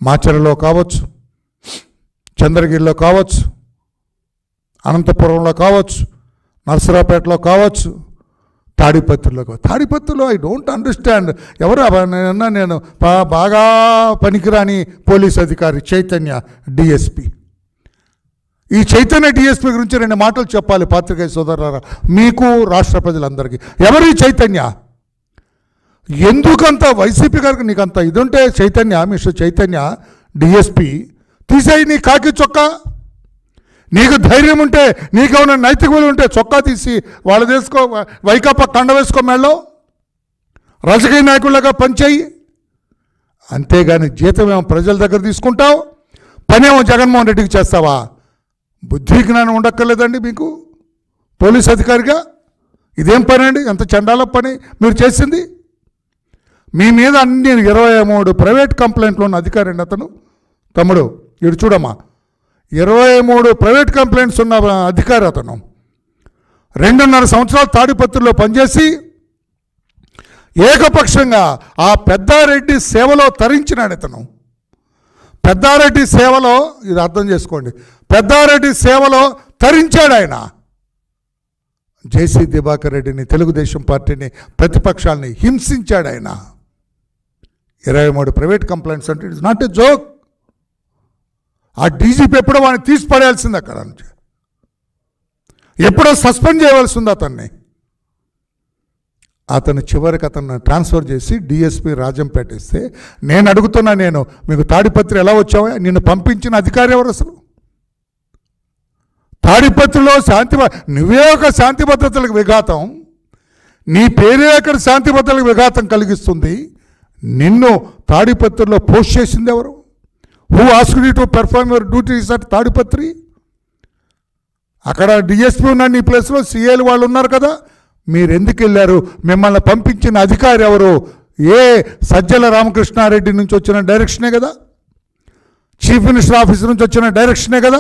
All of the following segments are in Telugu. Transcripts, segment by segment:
మాచర్లలో కావచ్చు చంద్రగిరిలో కావచ్చు అనంతపురంలో కావచ్చు నర్సరాపేటలో కావచ్చు తాడిపత్రిలో కావచ్చు తాడిపత్రిలో ఐ డోంట్ అండర్స్టాండ్ ఎవరు అబ్బా నేనన్నా నేను బా- బాగా పనికిరాని పోలీస్ అధికారి చైతన్య డిఎస్పి ఈ చైతన్య డిఎస్పి గురించి రెండు మాటలు చెప్పాలి పాత్రికేయ సోదరులారా మీకు రాష్ట్ర ప్రజలందరికీ ఎవరు ఈ చైతన్య ఎందుకంత వైసీపీ గారికి నీకు అంత ఇది ఉంటే చైతన్య మిస్టర్ చైతన్య డిఎస్పి తీసేయి నీ కాకి చొక్కా నీకు ధైర్యం ఉంటే నీకేమైనా నైతిక విలువ ఉంటే చొక్కా తీసి వాళ్ళు తీసుకో వైకాపా కండ వేసుకో మెళ్ళో రాజకీయ నాయకులుగా పనిచేయి అంతేగాని జీతం ఏమో ప్రజల దగ్గర తీసుకుంటావు పనేమో జగన్మోహన్ రెడ్డికి చేస్తావా బుద్ధి జ్ఞానం ఉండక్కర్లేదండి మీకు పోలీస్ అధికారిగా ఇదేం పని అండి ఎంత చండాల పని మీరు చేసింది మీ మీద అన్ని ఇరవై మూడు ప్రైవేట్ కంప్లైంట్లు ఉన్న అధికారి అండి అతను తమ్ముడు ఇటు చూడమ్మా ఇరవై మూడు ప్రైవేట్ కంప్లైంట్స్ ఉన్న అధికారి అతను రెండున్నర సంవత్సరాలు తాడిపత్రిలో పనిచేసి ఏకపక్షంగా ఆ పెద్దారెడ్డి సేవలో తరించినాడు ఇతను పెద్దారెడ్డి సేవలో ఇది అర్థం చేసుకోండి పెద్దారెడ్డి సేవలో తరించాడు ఆయన జేసీ దివాకర్ రెడ్డిని తెలుగుదేశం పార్టీని ప్రతిపక్షాలని హింసించాడు ఆయన ఇరవై మూడు ప్రైవేట్ కంప్లైంట్స్ అంటే ఇట్స్ నాట్ ఎ జోక్ ఆ డీజీపీ ఎప్పుడో వాడిని తీసి పడేయాల్సింది అక్కడ నుంచి ఎప్పుడో సస్పెండ్ చేయవలసి ఉంది అతన్ని అతను చివరికి అతను ట్రాన్స్ఫర్ చేసి డిఎస్పి రాజంపేట ఇస్తే నేను అడుగుతున్నా నేను మీకు తాడిపత్రి ఎలా వచ్చావా నిన్ను పంపించిన అధికారి ఎవరు అసలు తాడిపత్రిలో శాంతి భ- నువ్వే ఒక శాంతి భద్రతలకు విఘాతం నీ పేరే అక్కడ శాంతి భద్రతలకు విఘాతం కలిగిస్తుంది నిన్ను తాడిపత్రిలో పోస్ట్ చేసింది ఎవరు who asked to perform your duties at Tadipatri అక్కడ డిఎస్పీ ఉన్న నీ ప్లేస్లో సిఏలు వాళ్ళు ఉన్నారు కదా మీరు ఎందుకు వెళ్ళారు మిమ్మల్ని పంపించిన అధికారి ఎవరు ఏ సజ్జల రామకృష్ణారెడ్డి నుంచి వచ్చిన డైరెక్షనే కదా చీఫ్ మినిస్టర్ ఆఫీస్ నుంచి వచ్చిన డైరెక్షనే కదా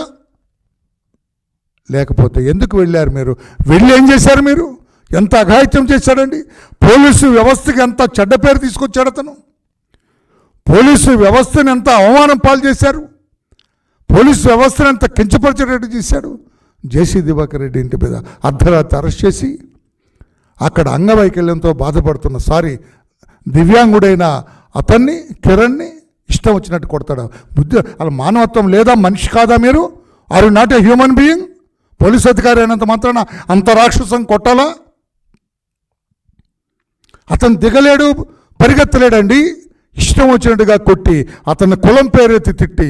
లేకపోతే ఎందుకు వెళ్ళారు మీరు వెళ్ళి ఏం చేశారు మీరు ఎంత అఘాయిత్యం చేశాడండి పోలీసు వ్యవస్థకి ఎంత చెడ్డ పేరు తీసుకొచ్చాడు అతను పోలీసు వ్యవస్థను ఎంత అవమానం పాలు చేశారు పోలీసు వ్యవస్థను ఎంత కించపరిచేటట్టు చేశాడు జేసీ దివాకర్ రెడ్డి ఇంటి మీద అర్ధరాత్రి అరెస్ట్ చేసి అక్కడ అంగవైకల్యంతో బాధపడుతున్న సారీ దివ్యాంగుడైన అతన్ని కిరణ్ని ఇష్టం వచ్చినట్టు కొడతాడు బుద్ధి అలా మానవత్వం లేదా మనిషి కాదా మీరు are not a human being police అధికారి అయినంత మాత్రాన అంత రాక్షసం కొట్టాలా అతను దిగలేడు పరిగెత్తలేడండి ఇష్టం వచ్చినట్టుగా కొట్టి అతని కులం పేరెత్తి తిట్టి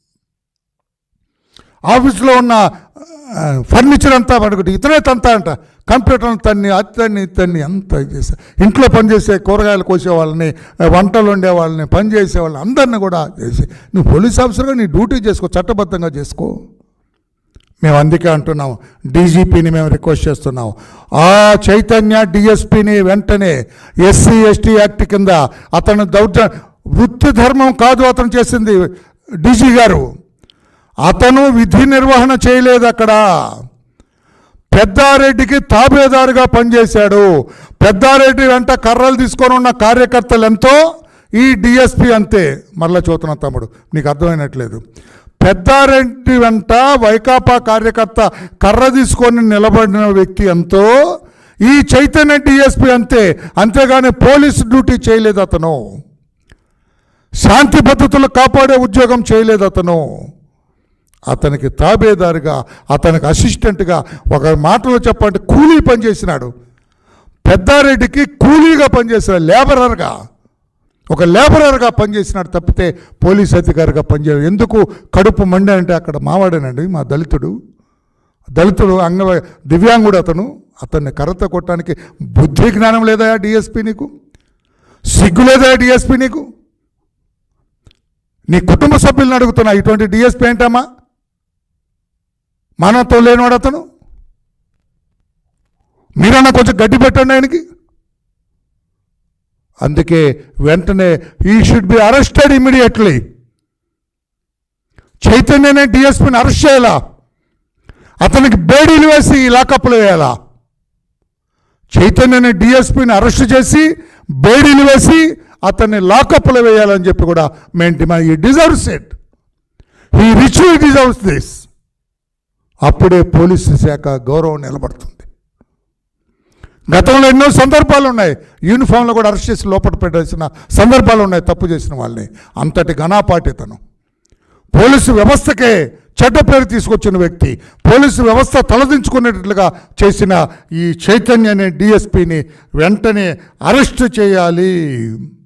ఆఫీస్లో ఉన్న ఆ, ఫర్నిచర్ అంతా పడుకుంటే ఇతనే తంతా అంట కంప్యూటర్ తన్ని అతన్ని తన్ని అంత చేసా ఇంట్లో పనిచేసే కూరగాయలు కోసే వాళ్ళని ఆ, వంటలు వండే వాళ్ళని పని చేసే వాళ్ళని అందరిని కూడా చేసి నువ్వు పోలీస్ ఆఫీసర్గా నీ డ్యూటీ చేసుకో చట్టబద్ధంగా చేసుకో మేము అందుకే అంటున్నాం డీజీపీని మేము రిక్వెస్ట్ చేస్తున్నాం ఆ చైతన్య డిఎస్పీని వెంటనే ఎస్సీ ఎస్టీ యాక్ట్ కింద అతను దౌర్జ వృత్తి ధర్మం కాదు అతను చేసింది డీజీ గారు అతను విధి నిర్వహణ చేయలేదు అక్కడ పెద్దారెడ్డికి తాబేదారుగా పనిచేశాడు పెద్దారెడ్డి వెంట కర్రలు తీసుకొని ఉన్న కార్యకర్తలు ఎంతో ఈ డిఎస్పి అంతే మరలా చూస్తున్నా తమ్ముడు నీకు అర్థమైనట్లేదు పెద్దారెడ్డి వెంట వైకాపా కార్యకర్త కర్ర తీసుకొని నిలబడిన వ్యక్తి ఎంతో ఈ చైతన్య డిఎస్పి అంతే అంతేగాని పోలీస్ డ్యూటీ చేయలేదు అతను శాంతి భద్రతలు కాపాడే ఉద్యోగం చేయలేదు అతను అతనికి తాబేదారుగా అతనికి అసిస్టెంట్గా ఒక మాటలో చెప్పంటే కూలీ పనిచేసినాడు పెద్దారెడ్డికి కూలీగా పనిచేసిన లేబరర్గా ఒక లేబరర్గా పనిచేసినాడు తప్పితే పోలీస్ అధికారిగా పనిచేయడు ఎందుకు కడుపు మండి అంటే అక్కడ మావాడేనండి మా దళితుడు దళితుడు అంగ దివ్యాంగుడు అతను అతన్ని కర్రతో కొట్టడానికి బుద్ధి జ్ఞానం లేదా డిఎస్పి నీకు సిగ్గు లేదా డిఎస్పి నీకు నీ కుటుంబ సభ్యులను అడుగుతున్నా ఇటువంటి డిఎస్పీ ఏంటమ్మా మానవత్వం లేనివాడు అతను మీరన్నా కొంచెం గడ్డి పెట్టండి ఆయనకి అందుకే వెంటనే he should be arrested immediately చైతన్యనే డిఎస్పీని అరెస్ట్ చేయాలా అతనికి బేడీలు వేసి లాకప్లో వేయాలా చైతన్యనే డిఎస్పీని అరెస్ట్ చేసి బేడీలు వేసి అతన్ని లాకప్లో వేయాలని చెప్పి కూడా మేము demand he deserves it he richly deserves this అప్పుడే పోలీసు శాఖ గౌరవం నిలబడుతుంది గతంలో ఎన్నో సందర్భాలు ఉన్నాయి యూనిఫామ్లో కూడా అరెస్ట్ చేసి లోపల పెట్టాల్సిన సందర్భాలు ఉన్నాయి తప్పు చేసిన వాళ్ళని అంతటి ఘనాపాటితను పోలీసు వ్యవస్థకే చెడ్డ పేరు తీసుకొచ్చిన వ్యక్తి పోలీసు వ్యవస్థ తలదించుకునేటట్లుగా చేసిన ఈ చైతన్య అనే డిఎస్పిని వెంటనే అరెస్ట్ చేయాలి